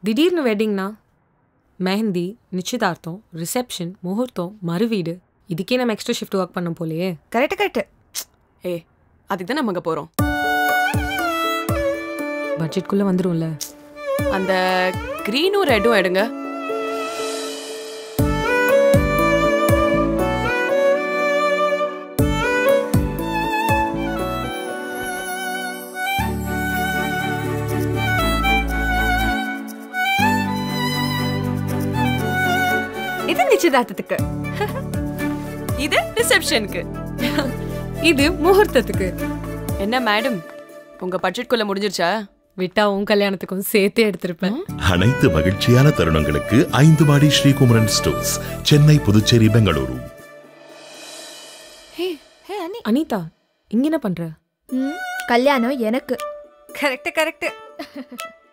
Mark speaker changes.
Speaker 1: திடீர்னு வெட்டிங்னா மெஹந்தி நிச்சயதார்த்தம் ரிசப்ஷன் முகூர்த்தம் மறுவீடு இதுக்கே நம்ம எக்ஸ்ட்ரா ஷிஃப்ட் ஒர்க் பண்ண போலையே
Speaker 2: கரெக்ட் கரெக்ட்
Speaker 3: ஏ அதுக்கு தான் நம்ம அங்க போறோம்
Speaker 1: பட்ஜெட்குள்ளே வந்துரும்ல
Speaker 3: அந்த கிரீனும் ரெட்டும் எடுங்க
Speaker 2: இது நிச்சயதார்த்தத்துக்கு
Speaker 3: இது ரிசப்ஷனுக்கு
Speaker 1: இது முகூர்த்தத்துக்கு
Speaker 3: என்ன மேடம் உங்க பட்ஜெட்குள்ள முடிஞ்சிருச்சா
Speaker 1: விட்டா உன் கல்யாணத்துக்கும் சேர்த்தே எடுத்திருப்பேன்
Speaker 4: அனைத்து மகிழ்ச்சியான தருணங்களுக்கு ஐந்து மாடி ஸ்ரீகுமரன் ஸ்டோர்ஸ் சென்னை புதுச்சேரி பெங்களூரு
Speaker 2: ஹே அனி
Speaker 1: அனிதா இங்க என்ன பண்ற
Speaker 5: ம், கல்யாணம் எனக்கு
Speaker 2: கரெக்ட் கரெக்ட்